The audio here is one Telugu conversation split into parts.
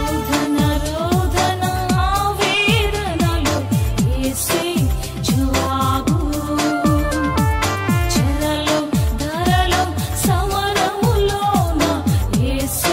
రోదన రోదన వేదనలో యేసే జవాబు చెరలో ధరలో సమరములోన యేసే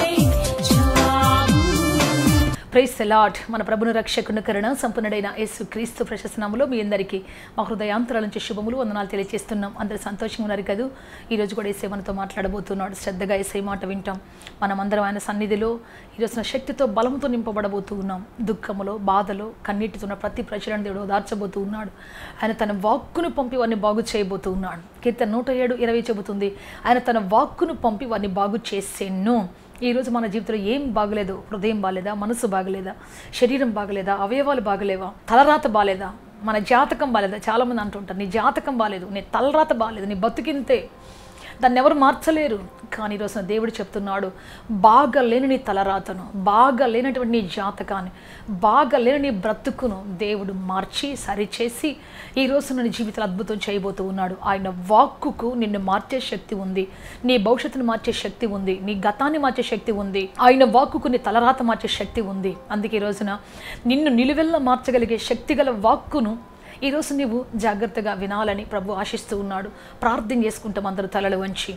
జవాబు ప్రైస్ లాట్ మన ప్రభును రక్షకుని కరుణ సంపన్నుడైన యేసు క్రీస్తు ప్రశస్తనాములో మీ అందరికీ మా హృదయాంతరాల నుంచి శుభములు వందనాలు తెలియజేస్తున్నాం అందరూ సంతోషంగా ఉన్నారు కదూ ఈరోజు కూడా ఏసే మనతో మాట్లాడబోతున్నాడు శ్రద్ధగా ఏసే మాట వింటాం మనమందరం ఆయన సన్నిధిలో ఈరోజున శక్తితో బలంతో నింపబడబోతూ ఉన్నాం దుఃఖములో బాధలో కన్నీటితో ఉన్న ప్రతి ప్రజలను దేవుడు ఓదార్చబోతూ ఉన్నాడు ఆయన తన వాక్కును పంపి వారిని బాగు చేయబోతూ ఉన్నాడు కీర్తన నూట ఏడు ఇరవై చెబుతుంది ఆయన తన వాక్కును పంపి వారిని బాగు చేసేను ఈరోజు మన జీవితంలో ఏం బాగలేదు హృదయం బాగలేదా మనసు బాగలేదా శరీరం బాగలేదా అవయవాలు బాగలేవా తలరాత బాగలేదా మన జాతకం బాగలేదా చాలామంది అంటుంటారు నీ జాతకం బాగలేదు నీ తలరాత బాగలేదు నీ బతుకింతే దాన్ని ఎవరు మార్చలేరు కానీ ఈరోజున దేవుడు చెప్తున్నాడు బాగా లేని నీ తలరాతను బాగా లేనటువంటి నీ జాతకాన్ని బాగా లేని నీ బ్రతుకును దేవుడు మార్చి సరిచేసి ఈ రోజున నీ జీవితంలో అద్భుతం చేయబోతూ ఉన్నాడు ఆయన వాక్కుకు నిన్ను మార్చే శక్తి ఉంది నీ భవిష్యత్తును మార్చే శక్తి ఉంది నీ గతాన్ని మార్చే శక్తి ఉంది ఆయన వాక్కుకు నీ తలరాత మార్చే శక్తి ఉంది అందుకే ఈ రోజున నిన్ను నిలువెల్ల మార్చగలిగే శక్తిగల వాక్కును ఈరోజు నీవు జాగ్రత్తగా వినాలని ప్రభు ఆశిస్తూ ఉన్నాడు ప్రార్థన చేసుకుంటాం అందరూ తలలు వంచి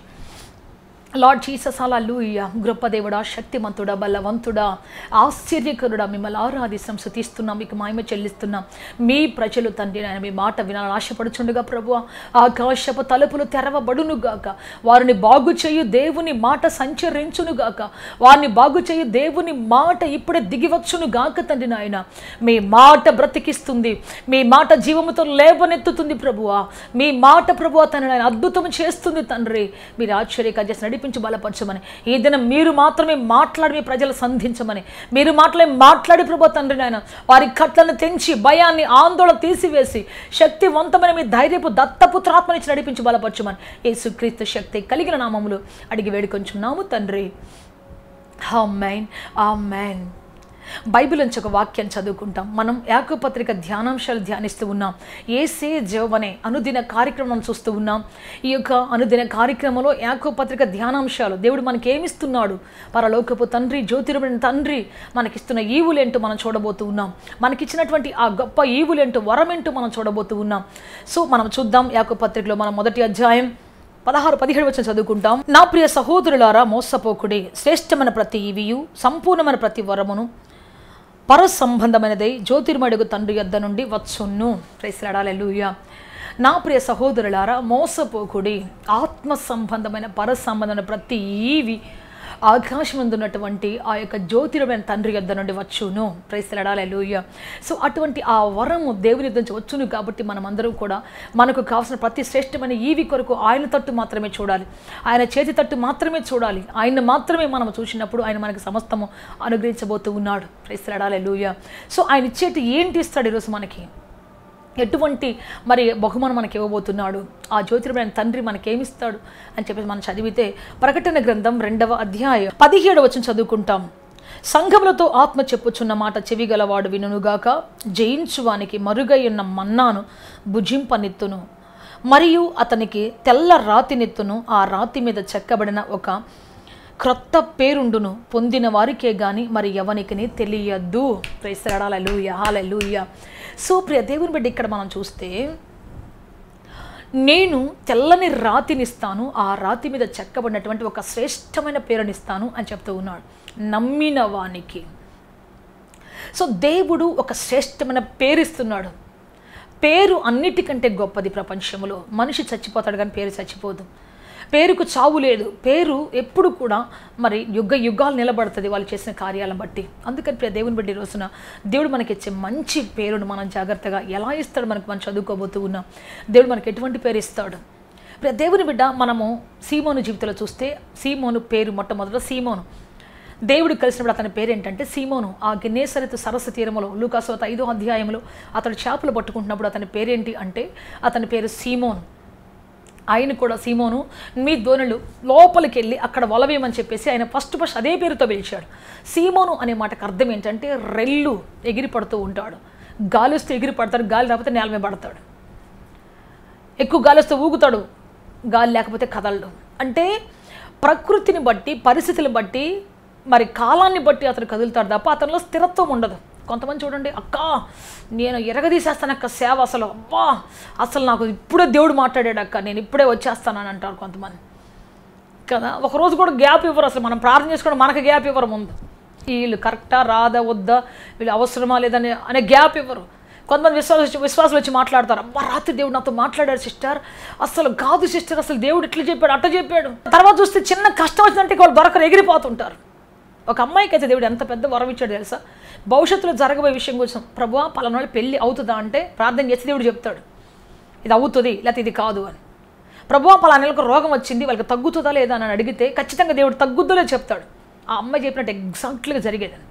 లార్డ్ జీసస్ అలా లూయ గొప్ప దేవుడా శక్తిమంతుడా బలవంతుడా ఆశ్చర్యకరుడా మిమ్మల్ని ఆరాధిస్తాం శుతిస్తున్నాం మీకు మాయమ చెల్లిస్తున్నాం మీ ప్రజలు తండ్రి ఆయన మీ మాట వినాలని ఆశపడుచుండగా ప్రభు ఆకాశపు తలుపులు తెరవబడును గాక వారిని బాగు చేయు దేవుని మాట సంచరించును గాక వారిని బాగు చేయు దేవుని మాట ఇప్పుడే దిగివచ్చును గాక తండ్రి నాయన మీ మాట బ్రతికిస్తుంది మీ మాట జీవముతో లేవనెత్తుతుంది ప్రభువా మీ మాట ప్రభువా తన ఆయన అద్భుతం చేస్తుంది తండ్రి మీరు ఆశ్చర్యక చేసి నడిపించి బలపరచమని ఈ దినం మీరు మాత్రమే మాట్లాడి మీ ప్రజలు సంధించమని మీరు మాట్లాడి మాట్లాడి ప్రభు తండ్రి నాయన వారి కట్లను తెంచి భయాన్ని ఆందోళన తీసివేసి శక్తివంతమైన మీ ధైర్యపు దత్తపుత్రాత్మనిచ్చి నడిపించి బలపరచమని యేసుక్రీస్తు శక్తి కలిగిన నామములు అడిగి వేడుకొంచున్నాము తండ్రి ఆమెన్ ఆమెన్ బైబిల్ నుంచి ఒక వాక్యం చదువుకుంటాం మనం యాకపత్రిక ధ్యానాంశాలు ధ్యానిస్తూ ఉన్నాం ఏసే జవనే అనుదిన కార్యక్రమం చూస్తూ ఉన్నాం ఈ యొక్క అనుదిన కార్యక్రమంలో యాకపత్రిక ధ్యానాంశాలు దేవుడు మనకి ఏమిస్తున్నాడు పరలోకపు తండ్రి జ్యోతిరమైన తండ్రి మనకిస్తున్న ఈవులేంటో మనం చూడబోతూ ఉన్నాం మనకిచ్చినటువంటి ఆ గొప్ప ఈవులేంటో వరమేంటో మనం చూడబోతూ ఉన్నాం సో మనం చూద్దాం యాకపత్రికలో మనం మొదటి అధ్యాయం పదహారు పదిహేడు వచ్చిన చదువుకుంటాం నా ప్రియ సహోదరులారా మోసపోకుడి శ్రేష్టమైన ప్రతి ఇవియు సంపూర్ణమైన ప్రతి వరమును పర సంబంధమైనదై జ్యోతిర్మడుగు తండ్రి యొద్ద నుండి వచ్చును ప్రైస్లాడాలెలుయ నా ప్రియ సహోదరులారా మోసపోకుడి ఆత్మ సంబంధమైన పర సంబంధమైన ప్రతి ఈవి ఆకాశమందున్నటువంటి ఆ యొక్క జ్యోతిరమైన తండ్రి యొద్ద నుండి వచ్చును ప్రైస్లాడాలెలుయ సో అటువంటి ఆ వరము దేవుని యొద్ద నుంచి వచ్చును కాబట్టి మనం అందరం కూడా మనకు కావాల్సిన ప్రతి శ్రేష్టమైన ఈవి కొరకు ఆయన తట్టు మాత్రమే చూడాలి ఆయన చేతి తట్టు మాత్రమే చూడాలి ఆయన మాత్రమే మనం చూసినప్పుడు ఆయన మనకు సమస్తము అనుగ్రహించబోతూ ఉన్నాడు ప్రైస్లాడాలెలుయ సో ఆయన ఇచ్చేటి ఏంటి ఇస్తాడు ఈరోజు మనకి ఎటువంటి మరి బహుమానం మనకి ఇవ్వబోతున్నాడు ఆ జ్యోతిర్మైన తండ్రి మనకేమిస్తాడు అని చెప్పేసి మనం చదివితే ప్రకటన గ్రంథం రెండవ అధ్యాయం పదిహేడు వచ్చిన చదువుకుంటాం సంఘములతో ఆత్మ చెప్పుచున్న మాట చెవిగలవాడు వినుగాక జయించువానికి మరుగై ఉన్న మన్నాను భుజింపనెత్తును మరియు అతనికి తెల్ల రాతినెత్తును ఆ రాతి మీద చెక్కబడిన ఒక క్రొత్త పేరుండును పొందిన వారికే గాని మరి ఎవనికిని తెలియద్దు ప్రేసరాడాలూయ హాలూయ సో ప్రియ దేవుని బిడ్డ ఇక్కడ మనం చూస్తే నేను తెల్లని రాతినిస్తాను ఆ రాతి మీద చెక్కబడినటువంటి ఒక శ్రేష్టమైన పేరునిస్తాను అని చెప్తూ ఉన్నాడు నమ్మిన వానికి సో దేవుడు ఒక శ్రేష్టమైన పేరు ఇస్తున్నాడు పేరు అన్నిటికంటే గొప్పది ప్రపంచంలో మనిషి చచ్చిపోతాడు కానీ పేరు చచ్చిపోదు పేరుకు చావు లేదు పేరు ఎప్పుడు కూడా మరి యుగ యుగాలు నిలబడుతుంది వాళ్ళు చేసిన కార్యాలను బట్టి అందుకని ప్రియ దేవుని బట్టి ఈ రోజున దేవుడు మనకి ఇచ్చే మంచి పేరును మనం జాగ్రత్తగా ఎలా ఇస్తాడు మనకు మనం చదువుకోబోతూ ఉన్నాం దేవుడు మనకి ఎటువంటి పేరు ఇస్తాడు ప్రియ దేవుని బిడ్డ మనము సీమోను జీవితంలో చూస్తే సీమోను పేరు మొట్టమొదట సీమోను దేవుడు కలిసినప్పుడు అతని పేరు ఏంటంటే సీమోను ఆ గిన్నేసరిత సరస్సు తీరములో లూకాసోత ఐదో అధ్యాయంలో అతడు చేపలు పట్టుకుంటున్నప్పుడు అతని పేరేంటి అంటే అతని పేరు సీమోను ఆయన కూడా సీమోను మీ ధోనులు లోపలికి వెళ్ళి అక్కడ వలవేయమని చెప్పేసి ఆయన ఫస్ట్ ఫస్ట్ అదే పేరుతో పిలిచాడు సీమోను అనే మాటకు అర్థం ఏంటంటే రెల్లు ఎగిరి పడుతూ ఉంటాడు గాలి వస్తే ఎగిరి పడతాడు గాలి రాకపోతే నేల మీద పడతాడు ఎక్కువ గాలి వస్తే ఊగుతాడు గాలి లేకపోతే కదలడు అంటే ప్రకృతిని బట్టి పరిస్థితులను బట్టి మరి కాలాన్ని బట్టి అతను కదులుతాడు తప్ప అతనిలో స్థిరత్వం ఉండదు కొంతమంది చూడండి అక్క నేను ఎరగదీసేస్తాను అక్క సేవ అసలు అబ్బా అసలు నాకు ఇప్పుడే దేవుడు మాట్లాడాడు అక్క నేను ఇప్పుడే వచ్చేస్తానని అంటారు కొంతమంది కదా ఒక రోజు కూడా గ్యాప్ ఇవ్వరు అసలు మనం ప్రార్థన చేసుకోవడం మనకు గ్యాప్ ఇవ్వరు ముందు వీళ్ళు కరెక్టా రాదా వద్దా వీళ్ళు అవసరమా లేదని అనే గ్యాప్ ఇవ్వరు కొంతమంది విశ్వాసం వచ్చి విశ్వాసులు వచ్చి మాట్లాడతారు అబ్బా రాత్రి దేవుడు నాతో మాట్లాడాడు సిస్టర్ అసలు కాదు సిస్టర్ అసలు దేవుడు ఇట్లా చెప్పాడు అట్ట చెప్పాడు తర్వాత చూస్తే చిన్న కష్టం వచ్చిందంటే వాళ్ళు దొరకరు ఎగిరిపోతుంటారు ఒక అమ్మాయికి అయితే దేవుడు ఎంత పెద్ద వరం ఇచ్చాడు తెలుసా భవిష్యత్తులో జరగబోయే విషయం కోసం ప్రభువా పలానా పెళ్ళి అవుతుందా అంటే ప్రార్థన చేస్తే దేవుడు చెప్తాడు ఇది అవుతుంది లేకపోతే ఇది కాదు అని ప్రభువా పలానా నెలకు రోగం వచ్చింది వాళ్ళకి తగ్గుతుందా లేదా అని అడిగితే ఖచ్చితంగా దేవుడు తగ్గుద్దో లేదో చెప్తాడు ఆ అమ్మాయి చెప్పినట్టు ఎగ్జాక్ట్లీగా జరిగేదని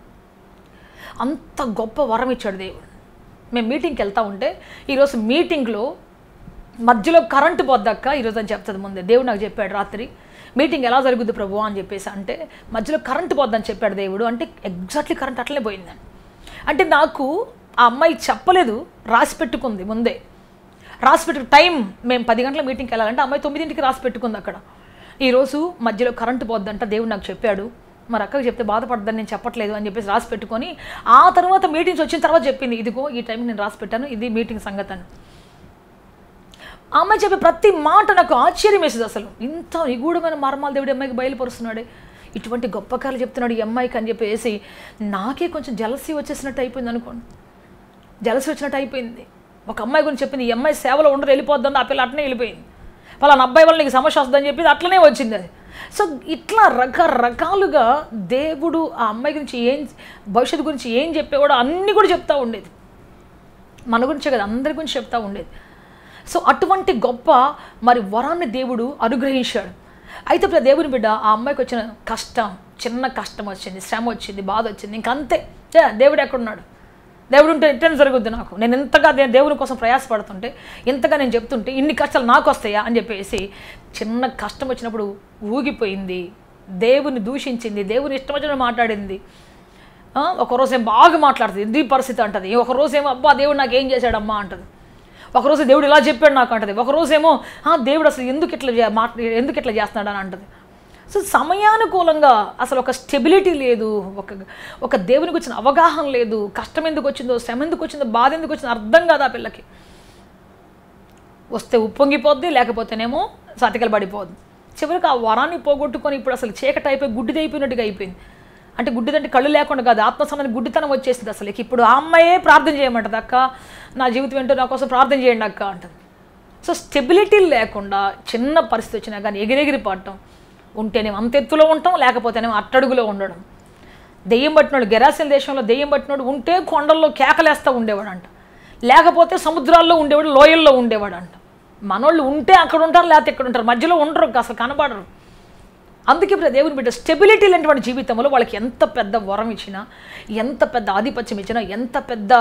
అంత గొప్ప వరం ఇచ్చాడు దేవుడు మేము మీటింగ్కి వెళ్తా ఉంటే ఈరోజు మీటింగ్లో మధ్యలో కరెంటు పోద్దక్క ఈరోజు అని చెప్తుంది ముందే దేవుడు నాకు చెప్పాడు రాత్రి మీటింగ్ ఎలా జరుగుద్ది ప్రభు అని చెప్పేసి అంటే మధ్యలో కరెంటు పోద్దని చెప్పాడు దేవుడు అంటే ఎగ్జాక్ట్లీ కరెంట్ అట్లనే పోయిందని అంటే నాకు ఆ అమ్మాయి చెప్పలేదు రాసి పెట్టుకుంది ముందే రాసి పెట్టు టైం మేము పది గంటల మీటింగ్కి వెళ్ళాలంటే ఆ అమ్మాయి తొమ్మిదింటికి రాసి పెట్టుకుంది అక్కడ ఈరోజు మధ్యలో కరెంటు పోద్దంట దేవుడు నాకు చెప్పాడు మరి అక్కకి చెప్తే బాధపడదని నేను చెప్పట్లేదు అని చెప్పేసి రాసి పెట్టుకొని ఆ తర్వాత మీటింగ్స్ వచ్చిన తర్వాత చెప్పింది ఇదిగో ఈ టైంకి నేను రాసి పెట్టాను ఇది మీటింగ్ సంగతి అని ఆ అమ్మాయి చెప్పే ప్రతి మాట నాకు ఆశ్చర్యం వేసేది అసలు ఇంత నిగూఢమైన మర్మాలు దేవుడు ఈ అమ్మాయికి బయలుపరుస్తున్నాడే ఇటువంటి గొప్ప కార్యాలు చెప్తున్నాడు ఈ అమ్మాయికి అని చెప్పేసి నాకే కొంచెం జలసీ వచ్చేసినట్టు అయిపోయింది అనుకోండి జలసి వచ్చినట్టు అయిపోయింది ఒక అమ్మాయి గురించి చెప్పింది ఈ అమ్మాయి సేవలో ఉండరు వెళ్ళిపోద్దని ఆ పిల్ల అట్లనే వెళ్ళిపోయింది వాళ్ళ అబ్బాయి వల్ల నీకు సమస్య వస్తుందని చెప్పి అట్లనే వచ్చింది అది సో ఇట్లా రకరకాలుగా దేవుడు ఆ అమ్మాయి గురించి ఏం భవిష్యత్తు గురించి ఏం చెప్పేవాడో అన్నీ కూడా చెప్తా ఉండేది మన గురించే కదా అందరి గురించి చెప్తా ఉండేది సో అటువంటి గొప్ప మరి వరాన్ని దేవుడు అనుగ్రహించాడు అయితే ఇప్పుడు దేవుని బిడ్డ ఆ అమ్మాయికి వచ్చిన కష్టం చిన్న కష్టం వచ్చింది శ్రమ వచ్చింది బాధ వచ్చింది ఇంక అంతే ఏ, దేవుడు ఎక్కడున్నాడు దేవుడు ఉంటే ఎట్లా జరుగుద్ది నాకు నేను ఎంతగా దే- దేవుని కోసం ప్రయాసపడుతుంటే ఇంతగా నేను చెప్తుంటే ఇన్ని కష్టాలు నాకు వస్తాయా అని చెప్పేసి చిన్న కష్టం వచ్చినప్పుడు ఊగిపోయింది దేవుని దూషించింది దేవుని ఇష్టం వచ్చినట్టు మాట్లాడింది ఆ, ఒకరోజు ఏం బాగా మాట్లాడుతుంది ఇది పరిస్థితి అంటది ఒకరోజు ఏమో అబ్బా దేవుడు నాకు ఏం చేశాడమ్మా అంటది ఒకరోజు దేవుడు ఇలా చెప్పాడు నాకు అంటది ఒకరోజు ఏమో "ఆ, దేవుడు అసలు ఎందుకు ఇట్లా చే- మాట్ ఎందుకు ఇట్లా చేస్తున్నాడు అని అంటది సో సమయానుకూలంగా అసలు ఒక స్టెబిలిటీ లేదు ఒక ఒక దేవునికి వచ్చిన అవగాహన లేదు కష్టం ఎందుకు వచ్చిందో శ్రమ ఎందుకు వచ్చిందో బాధ ఎందుకు వచ్చిందో అర్థం కాదు ఆ పిల్లకి వస్తే ఉప్పొంగిపోద్ది లేకపోతేనేమో సతికలు పడిపోద్ది చివరికి ఆ వరాన్ని పోగొట్టుకొని ఇప్పుడు అసలు చీకటి అయిపోయి గుడ్డిది అయిపోయినట్టుగా అయిపోయింది అంటే గుడ్డిదంటే కళ్ళు లేకుండా కాదు ఆత్మ సంబంధం గుడ్డితనం వచ్చేసింది అసలు ఇక ఇప్పుడు ఆ అమ్మాయే ప్రార్థన చేయమంటది అక్క నా జీవితం ఏంటో నా కోసం ప్రార్థన చేయండి అక్క అంటది సో స్టెబిలిటీ లేకుండా చిన్న పరిస్థితి వచ్చినా కానీ ఎగిరెగిరి పడటం ఉంటేనేమో అంత ఎత్తులో ఉంటాం లేకపోతేనేమో అట్టడుగులో ఉండడం దెయ్యం పట్టినోడు గెరాసిల దేశంలో దెయ్యం పట్టినోడు ఉంటే కొండల్లో కేకలేస్తూ ఉండేవాడు అంట లేకపోతే సముద్రాల్లో ఉండేవాడు లోయల్లో ఉండేవాడు అంట మనోళ్ళు ఉంటే అక్కడ ఉంటారు లేకపోతే ఇక్కడ ఉంటారు మధ్యలో ఉండరు అసలు కనబడరు అందుకే ఇప్పుడు దేవుని బిడ్డ స్టెబిలిటీ లేనటువంటి జీవితంలో వాళ్ళకి ఎంత పెద్ద వరం ఇచ్చినా ఎంత పెద్ద ఆధిపత్యం ఇచ్చినా ఎంత పెద్ద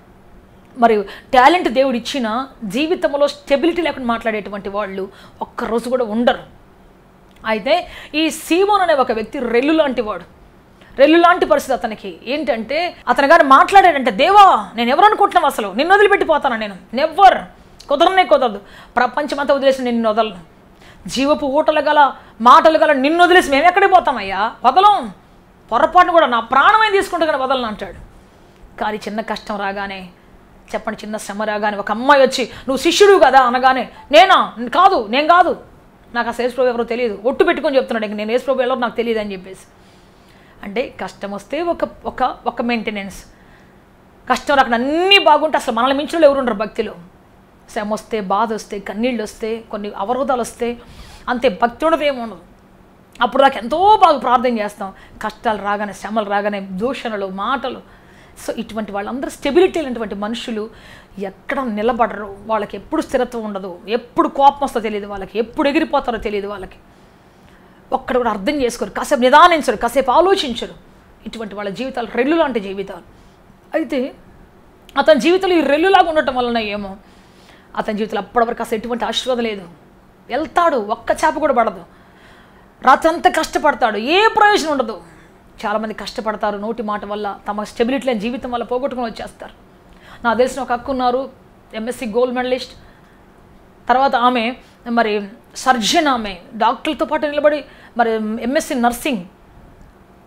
మరి టాలెంట్ దేవుడు ఇచ్చినా జీవితంలో స్టెబిలిటీ లేకుండా మాట్లాడేటువంటి వాళ్ళు ఒక్కరోజు కూడా ఉండరు అయితే ఈ సీమోన్ అనే ఒక వ్యక్తి రెల్లు లాంటి వాడు రెల్లు లాంటి పరిస్థితి అతనికి ఏంటంటే అతను కానీ మాట్లాడాడంటే దేవా నేను ఎవరు అనుకుంటున్నావు అసలు నిన్ను వదిలిపెట్టిపోతాను నేను నెవ్వర్ కుదరనే కుదరదు ప్రపంచమంతా వదిలేసి నిన్ను వదలను జీవపు ఊటలు గల మాటలు గల నిన్ను వదిలేసి మేము ఎక్కడికి పోతామయ్యా వదలం పొరపాటును కూడా నా ప్రాణమే తీసుకుంటే కానీ వదలను అంటాడు కానీ చిన్న కష్టం రాగానే చెప్పండి చిన్న శ్రమ రాగానే ఒక అమ్మాయి వచ్చి నువ్వు శిష్యుడు కదా అనగానే నేనా కాదు నేను కాదు నాకు ఆ సేస్ ప్రభు ఎవరో తెలియదు ఒట్టు పెట్టుకొని చెప్తున్నాడు ఇంక నేను ఏసు ప్రభు ఎవరో నాకు తెలియదు అని చెప్పేసి అంటే కష్టం వస్తే ఒక ఒక ఒక మెయింటెనెన్స్ కష్టం రాకుండా అన్నీ బాగుంటే అసలు మనల్ని మించిన ఎవరు ఉండరు భక్తిలో శ్రమ వస్తే బాధ వస్తే కన్నీళ్ళు వస్తే కొన్ని అవరోధాలు వస్తే అంతే భక్తి ఉండదు ఏముండదు అప్పుడు దాకా ఎంతో బాగా ప్రార్థన చేస్తాం కష్టాలు రాగానే శ్రమలు రాగానే దూషణలు మాటలు సో ఇటువంటి వాళ్ళందరూ స్టెబిలిటీ లేనటువంటి మనుషులు ఎక్కడ నిలబడరు వాళ్ళకి ఎప్పుడు స్థిరత్వం ఉండదు ఎప్పుడు కోపం వస్తుందో తెలియదు వాళ్ళకి ఎప్పుడు ఎగిరిపోతారో తెలియదు వాళ్ళకి ఒక్కడు కూడా అర్థం చేసుకోరు కాసేపు నిదానించరు కాసేపు ఆలోచించరు ఇటువంటి వాళ్ళ జీవితాలు రెల్లు లాంటి జీవితాలు అయితే అతని జీవితంలో ఈ రెల్లులాగా ఉండటం వలన ఏమో అతని జీవితంలో అప్పటివరకు అసలు ఎటువంటి ఆశీర్వాదం లేదు వెళ్తాడు ఒక్క చేప కూడా పడదు రాత్రంతా కష్టపడతాడు ఏ ప్రయోజనం ఉండదు చాలామంది కష్టపడతారు నోటి మాట వల్ల తమ స్టెబిలిటీ లేని జీవితం వల్ల పోగొట్టుకుని వచ్చేస్తారు నాకు తెలిసిన ఒక అక్క ఉన్నారు ఎంఎస్సి గోల్డ్ మెడలిస్ట్ తర్వాత ఆమె మరి సర్జన్ ఆమె డాక్టర్లతో పాటు నిలబడి మరి ఎంఎస్సి నర్సింగ్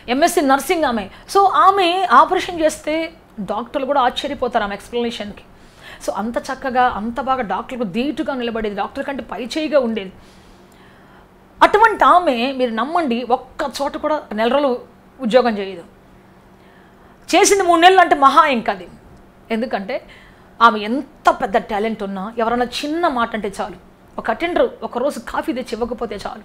ఎంఎస్సి నర్సింగ్ ఆమె సో ఆమె ఆపరేషన్ చేస్తే డాక్టర్లు కూడా ఆశ్చర్యపోతారు ఆమె ఎక్స్ప్లెనేషన్కి సో అంత చక్కగా అంత బాగా డాక్టర్లకు ధీటుగా నిలబడేది డాక్టర్ కంటే పై చేయిగా ఉండేది అటువంటి ఆమె మీరు నమ్మండి ఒక్క చోట కూడా నెల రోజులు ఉద్యోగం చేయదు చేసింది మూడు నెలలు అంటే మహా ఇంకది ఎందుకంటే ఆమె ఎంత పెద్ద టాలెంట్ ఉన్నా ఎవరైనా చిన్న మాట అంటే చాలు ఒక అటెండర్ ఒకరోజు కాఫీ తెచ్చి ఇవ్వకపోతే చాలు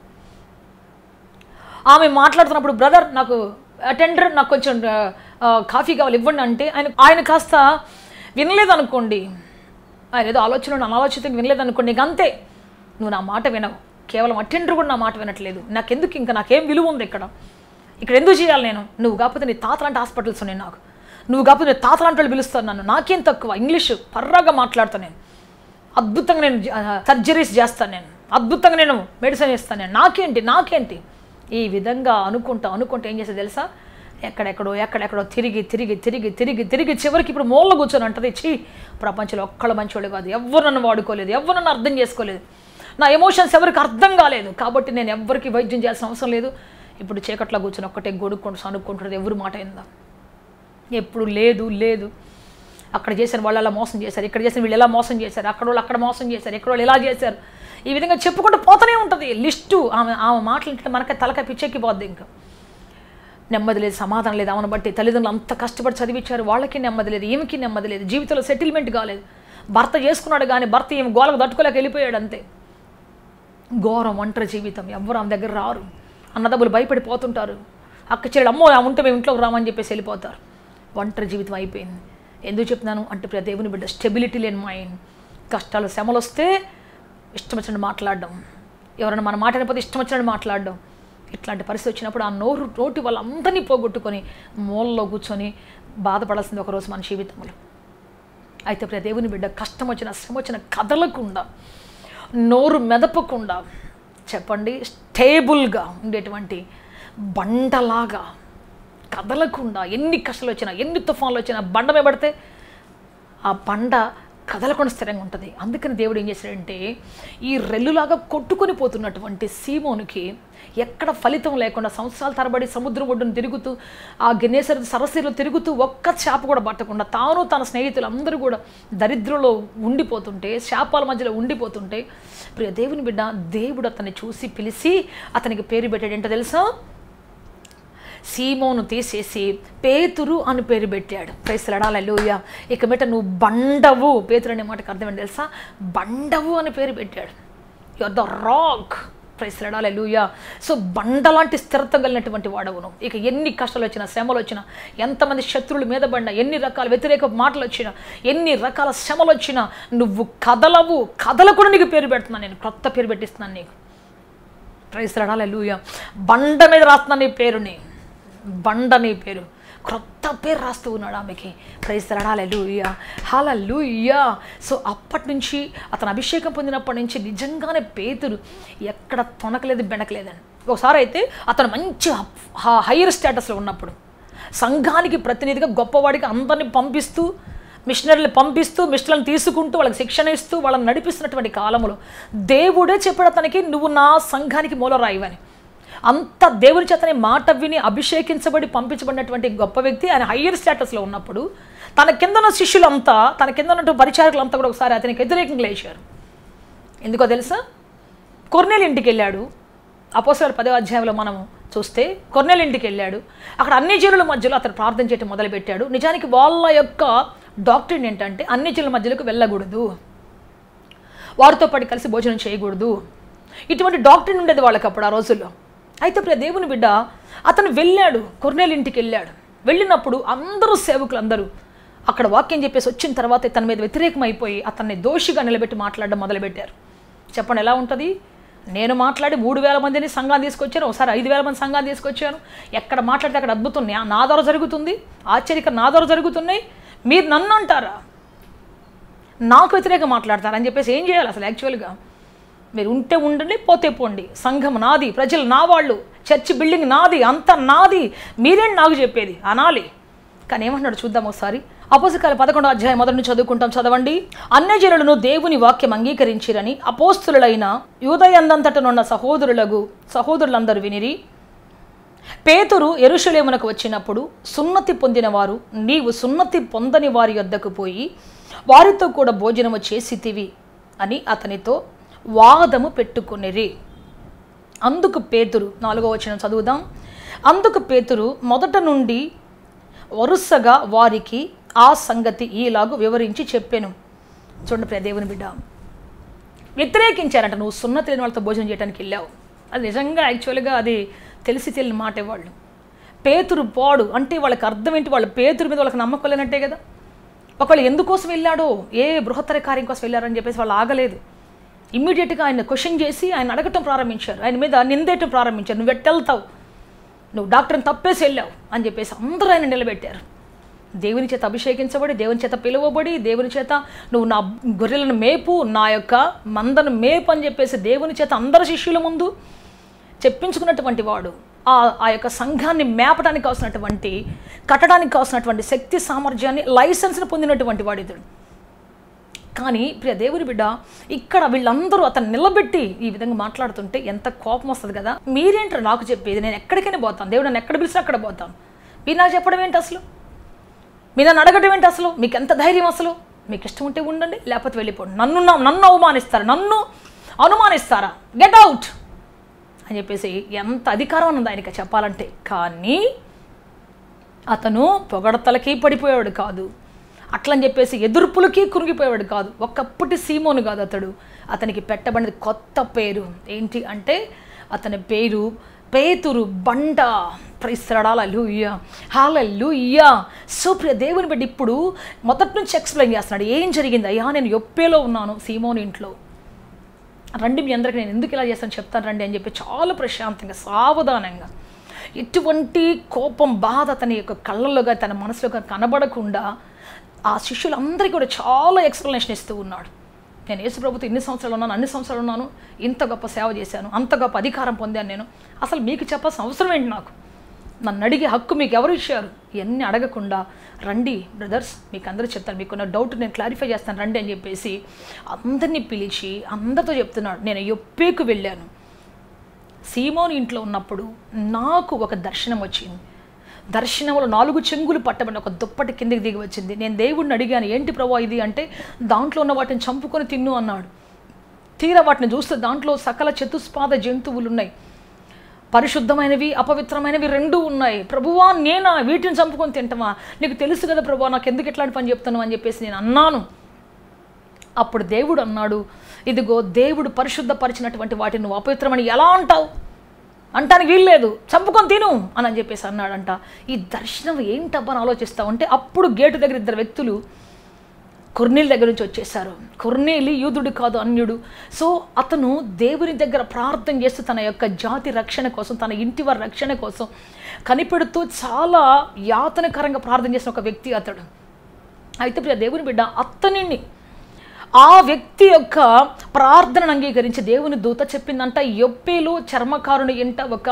ఆమె మాట్లాడుతున్నప్పుడు బ్రదర్ నాకు అటెండర్ నాకు కొంచెం ఆ, ఆ, కాఫీ కావాలి ఇవ్వండి అంటే ఆయన ఆయన కాస్త వినలేదనుకోండి ఆయన ఏదో ఆలోచన అనాలోచితంగా వినలేదనుకోండి నీకు అంతే నువ్వు నా మాట వినవు కేవలం అటెండర్ కూడా నా మాట వినట్లేదు నాకెందుకు ఇంకా నాకేం విలువ ఉంది ఇక్కడ ఇక్కడ ఎందుకు చేయాలి నేను నువ్వు కాకపోతే నీ తాత లాంటి హాస్పిటల్స్ ఉన్నాయి నాకు నువ్వు కాకపోతే నీ తాత లాంటి వాళ్ళు పిలుస్తాను నన్ను నాకేం తక్కువ ఇంగ్లీష్ పర్రాగా మాట్లాడతాను నేను అద్భుతంగా నేను సర్జరీస్ చేస్తాను నేను అద్భుతంగా నేను మెడిసిన్ ఇస్తాను నేను నాకేంటి నాకేంటి ఈ విధంగా అనుకుంటా అనుకుంటా ఏం చేసేది తెలుసా ఎక్కడెక్కడో ఎక్కడెక్కడో తిరిగి తిరిగి తిరిగి తిరిగి తిరిగి చివరికి ఇప్పుడు మూల కూర్చొని అంటది చీ ప్రపంచంలో ఒక్కళ్ళ మంచోళ్ళు కాదు ఎవరు నన్ను వాడుకోలేదు ఎవరు నన్ను అర్థం చేసుకోలేదు నా ఎమోషన్స్ ఎవరికి అర్థం కాలేదు కాబట్టి నేను ఎవరికి వైద్యం చేయాల్సిన అవసరం లేదు ఇప్పుడు చీకట్లో కూర్చొని ఒక్కటే గొడుక్కుంటూ సనుక్కుంటున్నది ఎవరు మాట అయిందా ఎప్పుడు లేదు లేదు అక్కడ చేశారు వాళ్ళు అలా మోసం చేశారు ఇక్కడ చేసిన వీళ్ళు ఎలా మోసం చేశారు అక్కడ వాళ్ళు అక్కడ మోసం చేశారు ఇక్కడ వాళ్ళు ఎలా చేశారు ఈ విధంగా చెప్పుకుంటూ పోతూనే ఉంటుంది లిస్టు ఆమె ఆమె మాటలు వింటే మనకి తలక పిచ్చెక్కిపోద్ది ఇంకా నెమ్మది లేదు సమాధానం లేదు ఆమెను బట్టి తల్లిదండ్రులు అంత కష్టపడి చదివించారు వాళ్ళకి నెమ్మది లేదు ఈమెకి నెమ్మది లేదు జీవితంలో సెటిల్మెంట్ కాలేదు భర్త చేసుకున్నాడు కానీ భర్త ఈమె గోలకు తట్టుకోలేక వెళ్ళిపోయాడు అంతే ఘోరం ఒంటరి జీవితం ఎవరు ఆమె దగ్గర రారు అన్నదమ్ములు భయపడిపోతుంటారు అక్క చెల్లెలు అమ్మో ఆ ఉంటే మేము ఇంట్లోకి రామని చెప్పేసి వెళ్ళిపోతారు ఒంటరి జీవితం అయిపోయింది ఎందుకు చెప్తున్నాను అంటే ప్రియ దేవుని బిడ్డ స్టెబిలిటీ లేని మైండ్ కష్టాలు శ్రమలు వస్తే ఇష్టం వచ్చినట్టు మాట్లాడడం ఎవరైనా మన మాట వినకపోతే ఇష్టం వచ్చినట్టు మాట్లాడడం ఇట్లాంటి పరిస్థితి వచ్చినప్పుడు ఆ నోరు నోటి వాళ్ళందరినీ పోగొట్టుకొని మూలలో కూర్చొని బాధపడాల్సింది ఒకరోజు మన జీవితంలో అయితే ప్రియ దేవుని బిడ్డ కష్టం వచ్చిన శ్రమ వచ్చిన కదలకుండా నోరు మెదపకుండా చెప్పండి స్టేబుల్గా ఉండేటువంటి బండలాగా కదలకుండా ఎన్ని కష్టాలు వచ్చినా ఎన్ని తుఫాన్లు వచ్చినా బండ మీద పడితే ఆ బండ కదలకుండా స్థిరంగా ఉంటుంది అందుకని దేవుడు ఏం చేశాడంటే ఈ రెల్లులాగా కొట్టుకొని పోతున్నటువంటి సీమోనికి ఎక్కడ ఫలితం లేకుండా సంవత్సరాల తరబడి సముద్రం ఒడ్డును తిరుగుతూ ఆ గిన్నేసరి సరస్సులో తిరుగుతూ ఒక్క చేప కూడా పట్టకుండా తాను తన స్నేహితులు అందరూ కూడా దరిద్రంలో ఉండిపోతుంటే శాపాల మధ్యలో ఉండిపోతుంటే ప్రియ దేవుని బిడ్డ దేవుడు అతన్ని చూసి పిలిచి అతనికి పేరు పెట్టాడు ఏంటో తెలుసా సీమోను తీసేసి పేతురు అని పేరు పెట్టాడు ప్రైసలడాలూయ ఇక మీట నువ్వు బండవు పేతురు అనే మాటకు అర్థం ఏంటి తెలుసా బండవు అని పేరు పెట్టాడు యు ఆర్ ద రాక్ ప్రైసలడాలూయ సో బండలాంటి స్థిరత్వం కలిగినటువంటి వాడవు నువ్వు ఇక ఎన్ని కష్టాలు వచ్చినా శ్రమలు వచ్చినా ఎంతమంది శత్రువుల మీద పడినా ఎన్ని రకాల వ్యతిరేక మాటలు వచ్చినా ఎన్ని రకాల శ్రమలు వచ్చినా నువ్వు కదలవు కదలకుండా నీకు పేరు పెడుతున్నాను నేను కొత్త పేరు పెట్టిస్తున్నాను నీకు ప్రైస్ లూయ బండ మీద రాస్తున్నాను నీ పేరుని బండ నీ పేరు క్రొత్త పేరు రాస్తూ ఉన్నాడు ఆమెకి ప్రైస్ లూయ హాల లూయ సో అప్పటి నుంచి అతను అభిషేకం పొందినప్పటి నుంచి నిజంగానే పేతురు ఎక్కడ తొనకలేదు బెనకలేదని ఒకసారి అయితే అతను మంచి హైయర్ స్టేటస్లో ఉన్నప్పుడు సంఘానికి ప్రతినిధిగా గొప్పవాడికి అందరినీ పంపిస్తూ మిషనరీలు పంపిస్తూ మిషన్లను తీసుకుంటూ వాళ్ళకి శిక్షణ ఇస్తూ వాళ్ళని నడిపిస్తున్నటువంటి కాలంలో దేవుడే చెప్పాడు అతనికి నువ్వు నా సంఘానికి మూలరాయివని అంత దేవుని చేతని మాట విని అభిషేకించబడి పంపించబడినటువంటి గొప్ప వ్యక్తి ఆయన హయ్యర్ స్టేటస్లో ఉన్నప్పుడు తన కింద ఉన్న శిష్యులంతా తన కింద ఉన్నటువంటి పరిచారకులంతా కూడా ఒకసారి అతనికి వ్యతిరేకంగా లేచారు ఎందుకో తెలుసా కొర్నేలు ఇంటికి వెళ్ళాడు అపోసల పదో అధ్యాయంలో మనం చూస్తే కొర్నేలు ఇంటికి వెళ్ళాడు అక్కడ అన్ని జీవుల మధ్యలో అతను ప్రార్థన చేయడం మొదలుపెట్టాడు నిజానికి వాళ్ళ యొక్క డాక్టర్ ఏంటంటే అన్ని జీవుల మధ్యలోకి వెళ్ళకూడదు వారితో పాటు కలిసి భోజనం చేయకూడదు ఇటువంటి డాక్టర్ ఉండేది వాళ్ళకి అప్పుడు ఆ రోజుల్లో అయితే ప్రియ దేవుని బిడ్డ అతను వెళ్ళాడు కొర్నేలు ఇంటికి వెళ్ళాడు వెళ్ళినప్పుడు అందరూ సేవకులు అందరూ అక్కడ వాక్యం చెప్పేసి వచ్చిన తర్వాత తన మీద వ్యతిరేకం అయిపోయి అతన్ని దోషిగా నిలబెట్టి మాట్లాడడం మొదలుపెట్టారు చెప్పండి ఎలా ఉంటుంది నేను మాట్లాడి మూడు వేల మందిని సంఘాన్ని తీసుకొచ్చాను ఒకసారి ఐదు వేల మంది సంఘాన్ని తీసుకొచ్చాను ఎక్కడ మాట్లాడితే అక్కడ అద్భుతం నా- నా ద్వారా జరుగుతుంది ఆశ్చర్యక నా ద్వారా జరుగుతున్నాయి మీరు నన్ను అంటారా నాకు వ్యతిరేకంగా మాట్లాడతారని చెప్పేసి ఏం చేయాలి అసలు యాక్చువల్గా మీరు ఉంటే ఉండండి పోతే పోండి సంఘం నాది ప్రజలు నా వాళ్ళు చర్చి బిల్డింగ్ నాది అంతా నాది మీరేంటి నాకు చెప్పేది అనాలి కానీ ఏమంటున్నాడు చూద్దాం ఒకసారి అపోసకాల పదకొండో అధ్యాయం మొదటి నుంచి చదువుకుంటాం చదవండి అన్యజనులను దేవుని వాక్యం అంగీకరించిరని అపోస్తులైన యూదయందంతటనున్న సహోదరులకు సహోదరులందరూ వినిరి పేతురు ఎరుషలేమునకు వచ్చినప్పుడు సున్నతి పొందినవారు నీవు సున్నతి పొందని వారి యొద్దకు పోయి వారితో కూడా భోజనము చేసితివి అని అతనితో వాదము పెట్టుకునిరి అందుకు పేతురు నాలుగో వచనం చదువుదాం అందుకు పేతురు మొదట నుండి వరుసగా వారికి ఆ సంగతి ఈలాగు వివరించి చెప్పాను చూడండి ప్రియ దేవుని బిడ్డ వ్యతిరేకించారంట నువ్వు సున్నతి లేని వాళ్ళతో భోజనం చేయడానికి వెళ్ళావు అది నిజంగా యాక్చువల్గా అది తెలిసి తెలియని మాట వాళ్ళు పేతురు పాడు అంటే వాళ్ళకి అర్థం ఏంటి వాళ్ళ పేతురు మీద వాళ్ళకి నమ్మకం లేనట్టే కదా ఒకళ్ళు ఎందుకోసం వెళ్ళాడో ఏ బృహత్తర కార్యం కోసం వెళ్ళారని చెప్పేసి వాళ్ళు ఆగలేదు ఇమ్మీడియట్గా ఆయన క్వశ్చన్ చేసి ఆయన అడగటం ప్రారంభించారు ఆయన మీద నిందేయటం ప్రారంభించారు నువ్వు ఎట్టెళ్తావు నువ్వు డాక్టర్ని తప్పేసి వెళ్ళావు అని చెప్పేసి అందరూ ఆయన నిలబెట్టారు దేవుని చేత అభిషేకించబడి దేవుని చేత పిలువబడి దేవుని చేత నువ్వు నా గొర్రెలను మేపు నా యొక్క మందను మేపు అని చెప్పేసి దేవుని చేత అందరి శిష్యుల ముందు చెప్పించుకున్నటువంటి వాడు ఆ ఆ యొక్క సంఘాన్ని మేపడానికి కావాల్సినటువంటి కట్టడానికి కావాల్సినటువంటి శక్తి సామర్థ్యాన్ని లైసెన్స్ని పొందినటువంటి వాడు ఇతడు కానీ ప్రియ దేవుని బిడ్డ ఇక్కడ వీళ్ళందరూ అతను నిలబెట్టి ఈ విధంగా మాట్లాడుతుంటే ఎంత కోపం వస్తుంది కదా మీరేంటారు నాకు చెప్పేది నేను ఎక్కడికైనా పోతాను దేవుడు నన్ను ఎక్కడ పిలిచినా అక్కడ పోతాను మీరు నాకు చెప్పడం ఏంటి అసలు మీరు నన్ను అడగడం ఏంటి అసలు మీకు ఎంత ధైర్యం అసలు మీకు ఇష్టం ఉంటే ఉండండి లేకపోతే వెళ్ళిపోండి నన్ను నా- నన్ను అవమానిస్తారా నన్ను అనుమానిస్తారా గెట్ అవుట్ అని చెప్పేసి ఎంత అధికారం ఉన్నది ఆయనకి చెప్పాలంటే కానీ అతను పొగడతలకి పడిపోయేవాడు కాదు అట్లని చెప్పేసి ఎదుర్పులకి కురిగిపోయేవాడు కాదు ఒకప్పటి సీమోను కాదు అతడు అతనికి పెట్టబడినది కొత్త పేరు ఏంటి అంటే అతని పేరు పేతురు బండ ప్రైస్తడాల లూయ్యా హాల లూయ్యా సుప్రియ దేవుని బిడ్డ ఇప్పుడు మొదటి నుంచి ఎక్స్ప్లెయిన్ చేస్తున్నాడు ఏం జరిగింది అయ్యా నేను యొప్పేలో ఉన్నాను సీమోని ఇంట్లో రండి మీ అందరికి నేను ఎందుకు ఇలా చేస్తాను చెప్తాను రండి అని చెప్పి చాలా ప్రశాంతంగా సావధానంగా ఎటువంటి కోపం బాధ అతని యొక్క కళ్ళల్లోగా తన మనసులోగా కనబడకుండా ఆ శిష్యులందరికీ కూడా చాలా ఎక్స్ప్లెనేషన్ ఇస్తూ ఉన్నాడు నేను యేసు ప్రభుత్వం ఇన్ని సంవత్సరాలు ఉన్నాను అన్ని సంవత్సరాలు ఉన్నాను ఇంత గొప్ప సేవ చేశాను అంత గొప్ప అధికారం పొందాను నేను అసలు మీకు చెప్పాల్సిన అవసరం ఏంటి నాకు నన్ను అడిగే హక్కు మీకు ఎవరు ఇచ్చారు ఇవన్నీ అడగకుండా రండి బ్రదర్స్ మీకు అందరూ చెప్తాను మీకున్న డౌట్ నేను క్లారిఫై చేస్తాను రండి అని చెప్పేసి అందరినీ పిలిచి అందరితో చెప్తున్నాడు నేను యొప్పేకు వెళ్ళాను సీమోని ఇంట్లో ఉన్నప్పుడు నాకు ఒక దర్శనం వచ్చింది దర్శనంలో నాలుగు చెంగులు పట్టబడిన ఒక దుప్పటి కిందకి దిగి వచ్చింది నేను దేవుడిని అడిగాను ఏంటి ప్రభా ఇది అంటే దాంట్లో ఉన్న వాటిని చంపుకొని తిన్ను అన్నాడు తీరా వాటిని చూస్తే దాంట్లో సకల చతుస్పాద జంతువులు ఉన్నాయి పరిశుద్ధమైనవి అపవిత్రమైనవి రెండూ ఉన్నాయి ప్రభువా నేనా వీటిని చంపుకొని తింటామా నీకు తెలుసు కదా ప్రభువా నాకు ఎందుకు ఇట్లాంటి పని చెప్తాను అని చెప్పేసి నేను అన్నాను అప్పుడు దేవుడు అన్నాడు ఇదిగో దేవుడు పరిశుద్ధపరిచినటువంటి వాటిని నువ్వు అపవిత్రమని ఎలా అంటావు అంటానికి వీల్లేదు చంపుకొని తిను అని అని చెప్పేసి అన్నాడంట ఈ దర్శనం ఏంటబ్బా అని ఆలోచిస్తా ఉంటే అప్పుడు గేటు దగ్గర ఇద్దరు వ్యక్తులు కొర్నీల దగ్గర నుంచి వచ్చేసారు కొర్నేలి యూదుడు కాదు అన్యుడు సో అతను దేవుని దగ్గర ప్రార్థన చేస్తూ తన యొక్క జాతి రక్షణ కోసం తన ఇంటి వారి రక్షణ కోసం కనిపెడుతూ చాలా యాతనకరంగా ప్రార్థన చేసిన ఒక వ్యక్తి అతడు అయితే ప్రియ దేవుని బిడ్డ అతనిని ఆ వ్యక్తి యొక్క ప్రార్థనను అంగీకరించి దేవుని దూత చెప్పిందంట యొప్పేలు చర్మకారుని ఇంట ఒక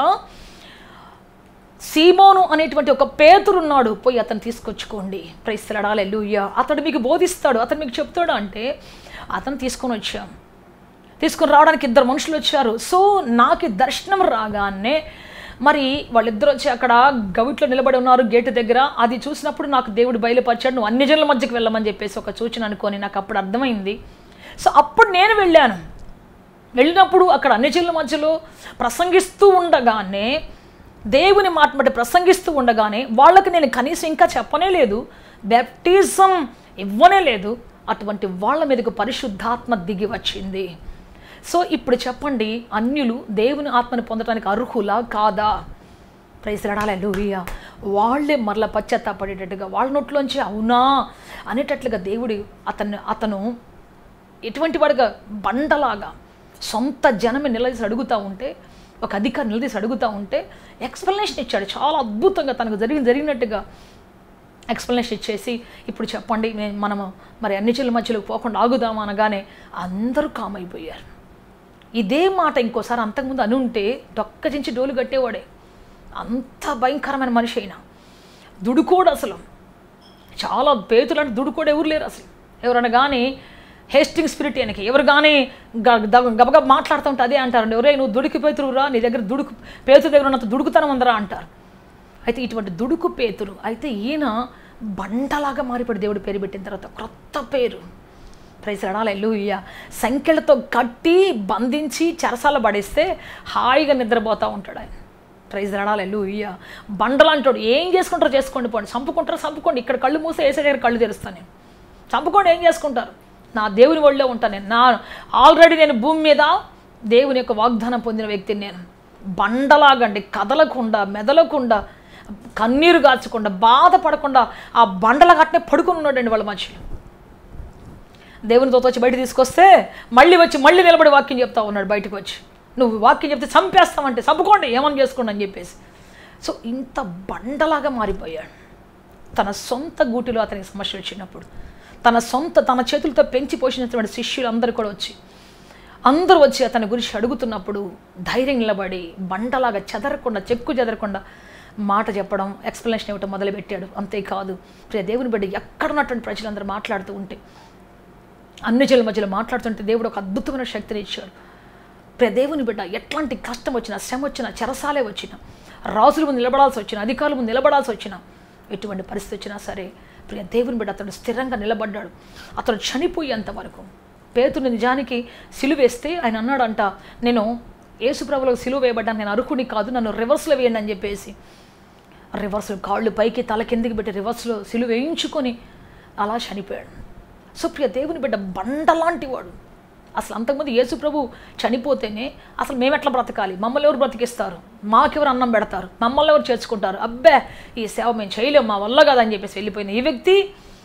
సీమోను అనేటువంటి ఒక పేతురున్నాడు పోయి అతను తీసుకొచ్చుకోండి ప్రైస్తలాడాలి లూయ్య అతడు మీకు బోధిస్తాడు అతను మీకు చెప్తాడు అంటే అతను తీసుకొని వచ్చాం తీసుకొని రావడానికి ఇద్దరు మనుషులు వచ్చారు సో నాకు ఈ దర్శనం రాగానే మరి వాళ్ళిద్దరు వచ్చి అక్కడ గవిట్లో నిలబడి ఉన్నారు గేటు దగ్గర అది చూసినప్పుడు నాకు దేవుడు బయలుపరిచాడు నువ్వు అన్ని జనుల మధ్యకి వెళ్ళమని చెప్పేసి ఒక సూచన అనుకొని నాకు అప్పుడు అర్థమైంది సో అప్పుడు నేను వెళ్ళాను వెళ్ళినప్పుడు అక్కడ అన్ని జిల్లా మధ్యలో ప్రసంగిస్తూ ఉండగానే దేవుని మాట బట్టి ప్రసంగిస్తూ ఉండగానే వాళ్ళకి నేను కనీసం ఇంకా చెప్పనే లేదు బ్యాప్టిజం ఇవ్వనే లేదు అటువంటి వాళ్ళ మీదకు పరిశుద్ధాత్మ దిగి వచ్చింది సో ఇప్పుడు చెప్పండి అన్యులు దేవుని ఆత్మని పొందడానికి అర్హులా కాదా ప్రైజ్లాడాలి లూరియా వాళ్ళే మరల పశ్చాత్తాపడేటట్టుగా వాళ్ళ నోట్లోంచి అవునా అనేటట్లుగా దేవుడి అతను అతను ఎటువంటి వాడుగా బండలాగా సొంత జనమే నిలదీసి అడుగుతూ ఉంటే ఒక అధికారి నిలదీసి అడుగుతూ ఉంటే ఎక్స్ప్లెనేషన్ ఇచ్చాడు చాలా అద్భుతంగా తనకు జరిగి జరిగినట్టుగా ఎక్స్ప్లెనేషన్ ఇచ్చేసి ఇప్పుడు చెప్పండి మే- మనము మరి అన్ని చెల్లి మధ్యలోకి పోకుండా ఆగుదాం అనగానే అందరూ కామ్ అయిపోయారు ఇదే మాట ఇంకోసారి అంతకుముందు అని ఉంటే డొక్కజించి డోలు కట్టేవాడే అంత భయంకరమైన మనిషి అయినా దుడుకోడు అసలు చాలా పేతులు అంటే దుడుకోడు ఎవరు లేరు అసలు ఎవరన్నా కానీ హేస్టింగ్ స్పిరిట్ ఆయనకి ఎవరు కానీ గబగబ మాట్లాడుతుంటే అదే అంటారు ఎవరే నువ్వు దుడికి పేతురురా నీ దగ్గర దుడుకు పేతురు దగ్గర ఉన్నంత దుడుకుతనం ఉందరా అంటారు అయితే ఇటువంటి దుడుకు పేతురు అయితే ఈయన బండలాగా మారిపడి దేవుడు పేరు పెట్టిన తర్వాత క్రొత్త పేరు ప్రైజ్ లూయ సంఖ్యలతో కట్టి బంధించి చెరసాల పడేస్తే హాయిగా నిద్రపోతూ ఉంటాడు ఆయన ప్రైజ్ లూయ బండలు అంటాడు ఏం చేసుకుంటారో చేసుకోండి పోండి చంపుకుంటారో చంపుకోండి ఇక్కడ కళ్ళు మూసి వేసే దగ్గర కళ్ళు తెరుస్తాను నేను చంపుకోండి ఏం చేసుకుంటారు నా దేవుని ఒళ్ళో ఉంటాను నేను నా ఆల్రెడీ నేను భూమి మీద దేవుని యొక్క వాగ్దానం పొందిన వ్యక్తిని నేను బండలాగండి కదలకుండా మెదలకుండా కన్నీరు గార్చకుండా బాధపడకుండా ఆ బండల గట్టనే పడుకొని ఉన్నాడండి వాళ్ళ మధ్యలో దేవునితో వచ్చి బయట తీసుకొస్తే మళ్ళీ వచ్చి మళ్ళీ నిలబడి వాక్యం చెప్తా ఉన్నాడు బయటకు వచ్చి నువ్వు వాక్యం చెప్తే చంపేస్తామంటే చంపుకోండి ఏమని చేసుకోండి అని చెప్పేసి సో ఇంత బండలాగా మారిపోయాడు తన సొంత గూటిలో అతనికి సమస్య వచ్చినప్పుడు తన సొంత తన చేతులతో పెంచి పోషించినటువంటి శిష్యులు అందరూ కూడా వచ్చి అందరూ వచ్చి అతని గురించి అడుగుతున్నప్పుడు ధైర్యం నిలబడి బండలాగా చెదరకుండా చెక్కు చెదరకుండా మాట చెప్పడం ఎక్స్ప్లెనేషన్ ఇవ్వటం మొదలుపెట్టాడు అంతేకాదు ప్రియ దేవుని బిడ్డ ఎక్కడున్నటువంటి ప్రజలందరూ మాట్లాడుతూ ఉంటే అన్ని జల మధ్యలో మాట్లాడుతుంటే దేవుడు ఒక అద్భుతమైన శక్తిని ఇచ్చాడు ప్రియ దేవుని బిడ్డ ఎట్లాంటి కష్టం వచ్చినా శ్రమ వచ్చినా చెరసాలే వచ్చినా రాజుల ముందు నిలబడాల్సి వచ్చినా అధికారుల ముందు నిలబడాల్సి వచ్చినా ఎటువంటి పరిస్థితి వచ్చినా సరే ప్రియ దేవుని బిడ్డ అతడు స్థిరంగా నిలబడ్డాడు అతడు చనిపోయేంత వరకు పేతుని నిజానికి సిలువేస్తే ఆయన అన్నాడంట నేను యేసుప్రభులో సిలువ వేయబడ్డాను నేను అరుకుని కాదు నన్ను రివర్స్లో వేయండి అని చెప్పేసి రివర్స్లో కాళ్ళు పైకి తల కిందికి పెట్టి రివర్స్లో సిలువ వేయించుకొని అలా చనిపోయాడు సో ప్రియ దేవుని బిడ్డ బండలాంటి వాడు అసలు అంతకుముందు యేసు ప్రభు చనిపోతేనే అసలు మేము ఎట్లా బ్రతకాలి మమ్మల్ని ఎవరు బ్రతికిస్తారు మాకెవరు అన్నం పెడతారు మమ్మల్ని ఎవరు చేర్చుకుంటారు అబ్బే ఈ సేవ మేము చేయలేము మా వల్ల కాదని చెప్పేసి వెళ్ళిపోయింది ఈ వ్యక్తి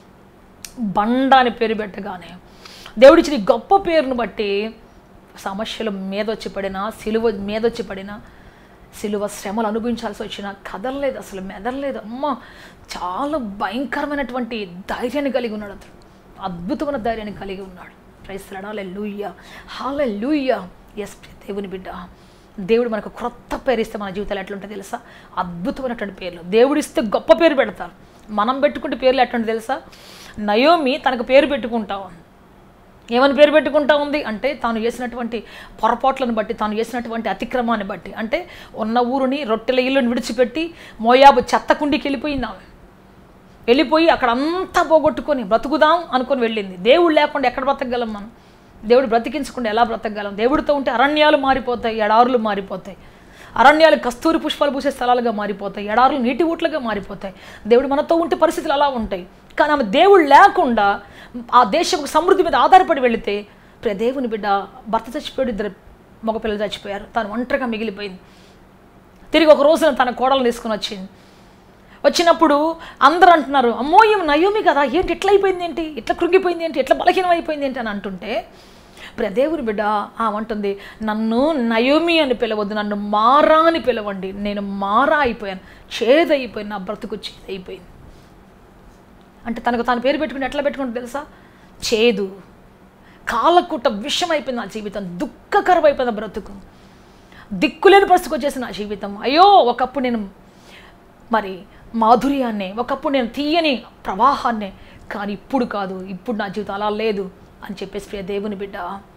బండ అని పేరు పెట్టగానే దేవుడిచ్చిన ఈ గొప్ప పేరును బట్టి సమస్యలు మీదొచ్చి పడినా సిలువ మీదొచ్చి పడినా సిలువ శ్రమలు అనుభవించాల్సి వచ్చినా కదలలేదు అసలు మెదలలేదు అమ్మ చాలా భయంకరమైనటువంటి ధైర్యాన్ని కలిగి ఉన్నాడు అతను అద్భుతమైన ధైర్యాన్ని కలిగి ఉన్నాడు ప్రైస్లాడాలే లూయ్య హాలే లూయ్య ఎస్ దేవుని బిడ్డ దేవుడు మనకు క్రొత్త పేరు ఇస్తే మన జీవితాలు ఎట్లుంటుంది తెలుసా అద్భుతమైనటువంటి పేర్లు దేవుడు ఇస్తే గొప్ప పేరు పెడతారు మనం పెట్టుకుంటే పేర్లు ఎట్లుంటుంది తెలుసా నయోమి తనకు పేరు పెట్టుకుంటాం ఏమని పేరు పెట్టుకుంటా ఉంది అంటే తాను చేసినటువంటి పొరపాట్లను బట్టి తాను చేసినటువంటి అతిక్రమాన్ని బట్టి అంటే ఉన్న ఊరుని రొట్టెల ఇల్లుని విడిచిపెట్టి మోయాబు చెత్త కుండికి వెళ్ళిపోయింది ఆమె వెళ్ళిపోయి అక్కడ అంతా పోగొట్టుకొని బ్రతుకుదాం అనుకొని వెళ్ళింది దేవుడు లేకుండా ఎక్కడ బ్రతకగలం మనం దేవుడు బ్రతికించకుండా ఎలా బ్రతకగలం దేవుడితో ఉంటే అరణ్యాలు మారిపోతాయి ఎడారులు మారిపోతాయి అరణ్యాలు కస్తూరి పుష్పాలు పూసే స్థలాలుగా మారిపోతాయి ఎడారులు నీటి ఊట్లుగా మారిపోతాయి దేవుడు మనతో ఉంటే పరిస్థితులు అలా ఉంటాయి కానీ ఆమె దేవుడు లేకుండా ఆ దేశం సమృద్ధి మీద ఆధారపడి వెళితే ప్రియ దేవుని బిడ్డ భర్త చచ్చిపోయాడు ఇద్దరు మగపిల్లలు చచ్చిపోయారు తాను ఒంటరిగా మిగిలిపోయింది తిరిగి ఒక రోజున తన కోడలు తీసుకుని వచ్చింది వచ్చినప్పుడు అందరూ అంటున్నారు అమ్మో ఏమి నయోమి కదా ఏంటి ఇట్లా అయిపోయింది ఏంటి ఇట్లా కృంగిపోయింది ఏంటి ఇట్లా బలహీనం అయిపోయింది ఏంటి అని అంటుంటే ఇప్పుడు దేవుని బిడ్డ ఆమంటుంది నన్ను నయోమి అని పిలవద్దు నన్ను మారా అని పిలవండి నేను మారా అయిపోయాను చేదైపోయాను నా బ్రతుకు చేదైపోయింది అంటే తనకు తాను పేరు పెట్టుకుని ఎట్లా పెట్టుకుంటే తెలుసా చేదు కాలకుట్ట విషం అయిపోయింది నా జీవితం దుఃఖకరం అయిపోయింది నా బ్రతుకు దిక్కులేని పరిస్థితికి వచ్చేసి నా జీవితం అయ్యో ఒకప్పుడు నేను మరి మాధుర్యాన్ని ఒకప్పుడు నేను తీయని ప్రవాహాన్ని కానీ ఇప్పుడు కాదు ఇప్పుడు నా జీవితం అలా లేదు అని చెప్పేసి ప్రియ దేవుని బిడ్డ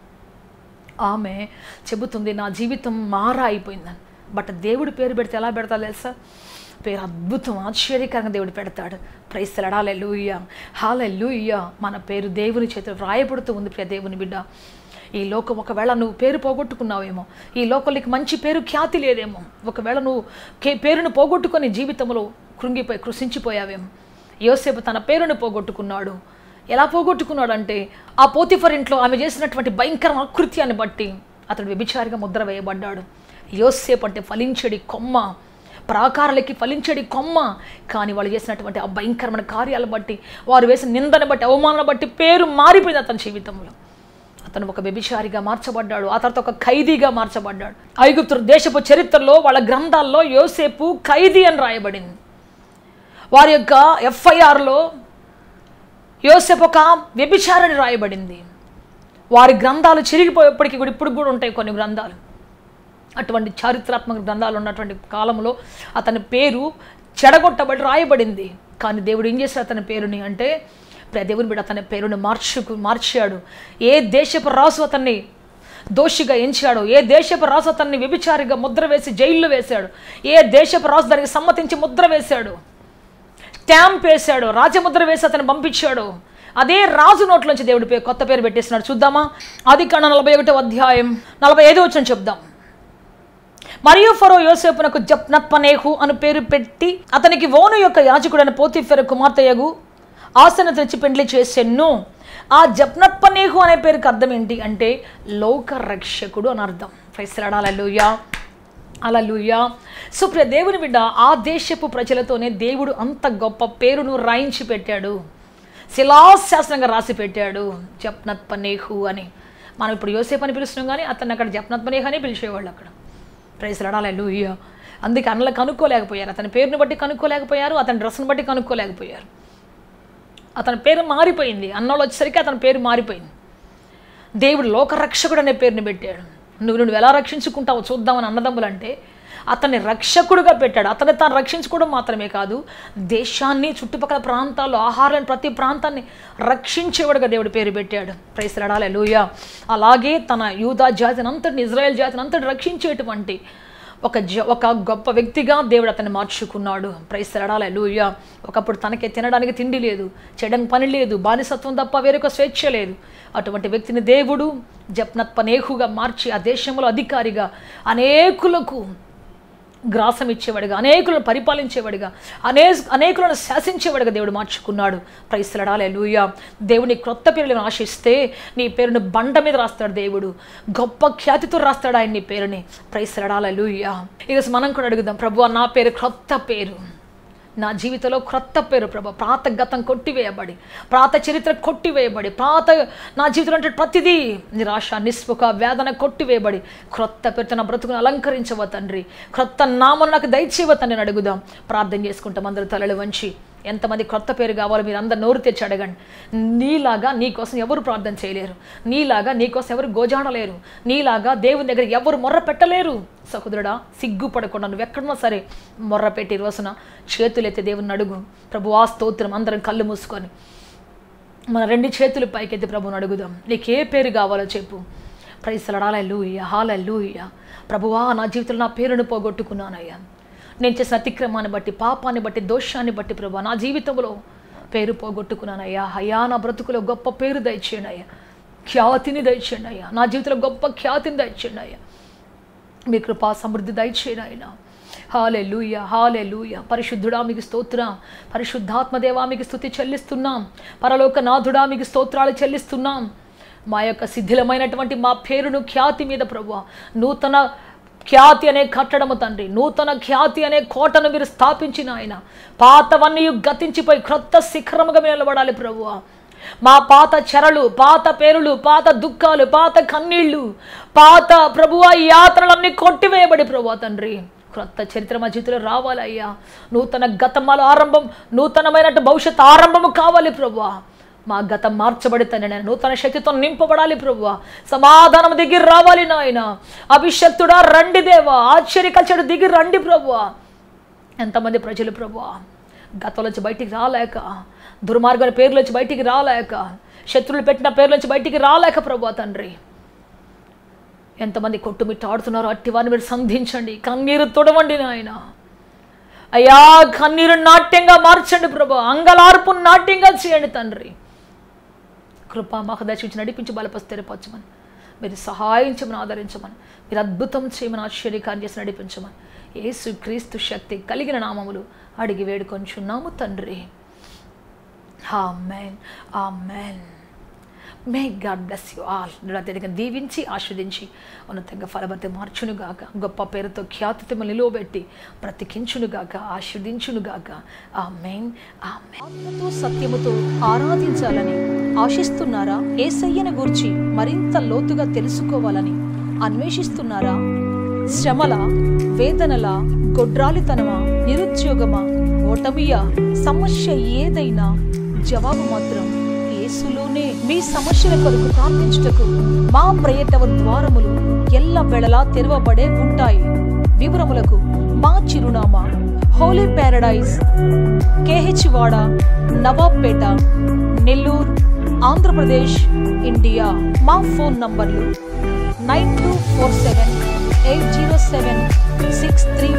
ఆమె చెబుతుంది నా జీవితం మారా అయిపోయిందని బట్ దేవుడి పేరు పెడితే ఎలా పెడతా తెలుసా పేరు అద్భుతం ఆశ్చర్యకరంగా దేవుడు పెడతాడు ప్రైస్తలడాలే లూయ హాలే లూయ మన పేరు దేవుని చేతిలో వ్రాయబడుతూ ఉంది ప్రియ దేవుని బిడ్డ ఈ లోకం ఒకవేళ నువ్వు పేరు పోగొట్టుకున్నావేమో ఈ లోకంలోకి మంచి పేరు ఖ్యాతి లేదేమో ఒకవేళ నువ్వు కే పేరును పోగొట్టుకొని జీవితంలో కృంగిపోయి కృషించిపోయావేమో యోసేపు తన పేరును పోగొట్టుకున్నాడు ఎలా పోగొట్టుకున్నాడు అంటే ఆ పోతిఫర్ ఇంట్లో ఆమె చేసినటువంటి భయంకర ఆకృత్యాన్ని బట్టి అతడు వ్యభిచారిగా ముద్ర వేయబడ్డాడు యోసేపు అంటే ఫలించడి కొమ్మ ప్రాకారాలకి ఫలించడి కొమ్మ కానీ వాళ్ళు చేసినటువంటి ఆ భయంకరమైన కార్యాలు బట్టి వారు వేసిన నిందను బట్టి అవమానాన్ని బట్టి పేరు మారిపోయింది అతని జీవితంలో అతను ఒక వ్యభిచారిగా మార్చబడ్డాడు ఆ తర్వాత ఒక ఖైదీగా మార్చబడ్డాడు ఐగుప్తు దేశపు చరిత్రలో వాళ్ళ గ్రంథాల్లో యోసేపు ఖైదీ అని రాయబడింది వారి యొక్క ఎఫ్ఐఆర్లో యోసేపు ఒక వ్యభిచారని రాయబడింది వారి గ్రంథాలు చిరిగిపోయేప్పటికీ కూడా ఇప్పుడు కూడా ఉంటాయి కొన్ని గ్రంథాలు అటువంటి చారిత్రాత్మక గ్రంథాలు ఉన్నటువంటి కాలంలో అతని పేరు చెడగొట్టబడి రాయబడింది కానీ దేవుడు ఏం చేశాడు అతని పేరుని అంటే ప్రియ దేవుని బిడ్డ తన పేరును మార్చుకు మార్చాడు ఏ దేశపు రాజు అతన్ని దోషిగా ఎంచాడు ఏ దేశపు రాజు అతన్ని వ్యభిచారిగా ముద్ర వేసి జైల్లో వేశాడు ఏ దేశపు రాజు దానికి సమ్మతించి ముద్ర వేశాడు స్టాంప్ వేశాడు రాజముద్ర వేసి అతను పంపించాడు అదే రాజు నోట్లోంచి దేవుడి పేరు కొత్త పేరు పెట్టేస్తున్నాడు చూద్దామా అది కన్నా నలభై ఒకటో అధ్యాయం నలభై ఐదో వచ్చిన చెప్దాం మరియు ఫరో యోసేపునకు జప్నత్పనేహు అని పేరు పెట్టి అతనికి ఓను యొక్క యాజకుడైన పోతిఫెర కుమార్తెయగు ఆసన తెచ్చి పెండ్లి చేసెన్ను ఆ జప్నత్పనేహు అనే పేరుకి అర్థం ఏంటి అంటే లోక రక్షకుడు అని అర్థం ఫైసలాడాలూయా అలలుయా సుప్రియ దేవుని బిడ్డ ఆ దేశపు ప్రజలతోనే దేవుడు అంత గొప్ప పేరును రాయించి పెట్టాడు శిలాశాసనంగా రాసి పెట్టాడు జప్నత్ పనేహు అని మనం ఇప్పుడు యోసేపు అని పిలుస్తున్నాం కానీ అతన్ని అక్కడ జప్నత్ పనేహు అని పిలిచేవాళ్ళు అక్కడ ప్రైస్లాడాలి లూయ అందుకే అన్నలు కనుక్కోలేకపోయారు అతని పేరుని బట్టి కనుక్కోలేకపోయారు అతని డ్రెస్ని బట్టి కనుక్కోలేకపోయారు అతని పేరు మారిపోయింది అన్నోళ్ళు వచ్చేసరికి అతని పేరు మారిపోయింది దేవుడు లోకరక్షకుడు అనే పేరుని పెట్టాడు నువ్వు నువ్వు ఎలా రక్షించుకుంటావో చూద్దామని అన్నదమ్ములంటే అతన్ని రక్షకుడుగా పెట్టాడు అతన్ని తాను రక్షించుకోవడం మాత్రమే కాదు దేశాన్ని చుట్టుపక్కల ప్రాంతాల్లో ఆహారాన్ని ప్రతి ప్రాంతాన్ని రక్షించేవాడుగా దేవుడు పేరు పెట్టాడు ప్రైసలాడాలి లూయ అలాగే తన యూదా జాతిని అంతటిని ఇజ్రాయెల్ జాతిని అంతటి రక్షించేటువంటి ఒక జ ఒక గొప్ప వ్యక్తిగా దేవుడు అతన్ని మార్చుకున్నాడు ప్రైసలాడాలి లూయ ఒకప్పుడు తనకే తినడానికి తిండి లేదు చెడని పని లేదు బానిసత్వం తప్ప వేరొక స్వేచ్ఛ లేదు అటువంటి వ్యక్తిని దేవుడు జప్నత్ పనేహుగా మార్చి ఆ దేశంలో అధికారిగా అనేకులకు గ్రాసం ఇచ్చేవాడిగా అనేకులను పరిపాలించేవాడిగా అనే అనేకులను శాసించేవాడిగా దేవుడు మార్చుకున్నాడు ప్రైసలడాలే లూయ దేవుని క్రొత్త పేరులను ఆశిస్తే నీ పేరును బండ మీద రాస్తాడు దేవుడు గొప్ప ఖ్యాతితో రాస్తాడు ఆయన నీ పేరుని ప్రైసలడాలే లూయ ఈరోజు మనం కూడా అడుగుదాం ప్రభు నా పేరు క్రొత్త పేరు నా జీవితంలో క్రొత్త పేరు ప్రభు ప్రాత గతం కొట్టివేయబడి ప్రాత చరిత్ర కొట్టివేయబడి ప్రాత నా జీవితంలో అంటే ప్రతిదీ నిరాశ నిస్పృహ వేదన కొట్టివేయబడి క్రొత్త పేరుతో నా బ్రతుకును అలంకరించవ తండ్రి క్రొత్త నామను నాకు దయచేవ తండ్రి అని అడుగుదాం ప్రార్థన చేసుకుంటాం అందరూ తలలు వంచి ఎంతమంది కొత్త పేరు కావాలో మీరు అందరు నోరు తెచ్చి అడగండి నీలాగా నీకోసం ఎవరు ప్రార్థన చేయలేరు నీలాగా నీకోసం ఎవరు గోజాడలేరు నీలాగా దేవుని దగ్గర ఎవరు మొర్ర పెట్టలేరు సహోదరుడా సిగ్గుపడకుండా నువ్వు ఎక్కడున్నా సరే మొర్ర పెట్టి రోజున చేతులెత్తి దేవుని అడుగు ప్రభు ఆ స్తోత్రం అందరం కళ్ళు మూసుకొని మన రెండు చేతులు పైకెత్తి ప్రభుని అడుగుదాం నీకు ఏ పేరు కావాలో చెప్పు ప్రైసలడాల లూయ హాల లూయ ప్రభువా నా జీవితంలో నా పేరును పోగొట్టుకున్నానయ్యా నేను చేసిన అతిక్రమాన్ని బట్టి పాపాన్ని బట్టి దోషాన్ని బట్టి ప్రభు నా జీవితంలో పేరు పోగొట్టుకున్నానయ్యా అయ్యా నా బ్రతుకులో గొప్ప పేరు దయచేయండి అయ్యా ఖ్యాతిని దయచేయండి అయ్యా నా జీవితంలో గొప్ప ఖ్యాతిని దయచేయండి అయ్యా మీ కృపా సమృద్ధి దయచేయండి ఆయన హాలే లూయ హాలే లూయ పరిశుద్ధుడా మీకు స్తోత్రం పరిశుద్ధాత్మదేవా మీకు స్థుతి చెల్లిస్తున్నాం పరలోక నాథుడా మీకు స్తోత్రాలు చెల్లిస్తున్నాం మా యొక్క శిథిలమైనటువంటి మా పేరును ఖ్యాతి మీద ప్రభు నూతన ఖ్యాతి అనే కట్టడము తండ్రి నూతన ఖ్యాతి అనే కోటను మీరు స్థాపించిన ఆయన పాతవన్నీ గతించిపోయి క్రొత్త శిఖరముగా మీరు నిలబడాలి ప్రభువా మా పాత చెరలు పాత పేరులు పాత దుఃఖాలు పాత కన్నీళ్లు పాత ప్రభువ యాత్రలన్నీ కొట్టివేయబడి ప్రభువ తండ్రి క్రొత్త చరిత్ర మా జీవితంలో రావాలయ్యా నూతన గతమాల ఆరంభం నూతనమైనట్టు భవిష్యత్ ఆరంభము కావాలి ప్రభువ మా గతం మార్చబడి తండ్రి నూతన శక్తితో నింపబడాలి ప్రభువ సమాధానం దిగి రావాలి నాయన అభిషక్తుడా రండి దేవా ఆశ్చర్యకచడు దిగి రండి ప్రభువ ఎంతమంది ప్రజలు ప్రభువా గతంలోంచి బయటికి రాలేక దుర్మార్గమైన పేర్లోంచి బయటికి రాలేక శత్రువులు పెట్టిన పేర్లోంచి బయటికి రాలేక ప్రభు తండ్రి ఎంతమంది కొట్టుమిట్టాడుతున్నారో అట్టి వారిని మీరు సంధించండి కన్నీరు తొడవండి నాయన అయ్యా కన్నీరు నాట్యంగా మార్చండి ప్రభు అంగలార్పు నాట్యంగా చేయండి తండ్రి కృపా మహదర్శించి నడిపించి బలపస్థిరపరచమని మీరు సహాయించమని ఆదరించమని మీరు అద్భుతం చేయమని ఆశ్చర్యకార్యం చేసి నడిపించమని యేసు క్రీస్తు శక్తి కలిగిన నామములు అడిగి వేడుకొంచున్నాము తండ్రి amen amen may God bless you all అత్యధిక దీవించి ఆస్వాదించి ఉన్నతంగా ఫలభర్తి మార్చునుగాక గొప్ప పేరుతో ఖ్యాతితో నిలువబెట్టి బ్రతికించునుగాక ఆస్వాదించునుగాక ఆ మెయిన్ ఆ ఆత్మతో సత్యముతో ఆరాధించాలని ఆశిస్తున్నారా ఏసయ్యను గూర్చి మరింత లోతుగా తెలుసుకోవాలని అన్వేషిస్తున్నారా శ్రమల వేదనల గొడ్రాలితనమా నిరుద్యోగమా ఓటమియా సమస్య ఏదైనా జవాబు మాత్రం యేసులోనే మీ సమస్యల కొరకు ప్రార్థించుటకు మా ప్రయత్న ద్వారములు ఎల్ల వెళలా తెరవబడే ఉంటాయి వివరములకు మా చిరునామా హోలీ ప్యారడైజ్ కేహెచ్ వాడ నవాబ్పేట నెల్లూరు ఆంధ్రప్రదేశ్ ఇండియా మా ఫోన్ నంబర్లు nine two four seven eight zero seven six three